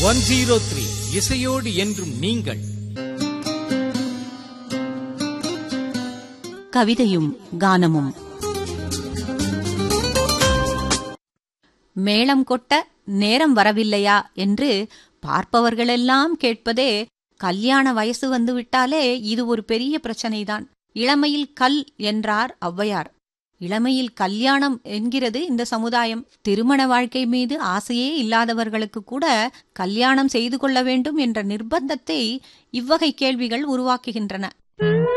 one zero three இசையோடு என்றும் நீங்கள் கவிதையும் கானமும் மேளம் கொட்ட நேரம் வரவில்லையா என்று பார்ப்பவர்களெல்லாம் கேட்பதே கல்யாண வயசு வந்துவிட்டாலே இது ஒரு பெரிய பிரச்சனைதான் இளமையில் கல் என்றார் ஔவையார் இளமையில் கல்யாணம் என்கிறது இந்த சமுதாயம் திருமண வாழ்க்கை மீது ஆசையே இல்லாதவர்களுக்கு கூட கல்யாணம் செய்து கொள்ள வேண்டும் என்ற நிர்பந்தத்தை இவ்வகை கேள்விகள் உருவாக்குகின்றன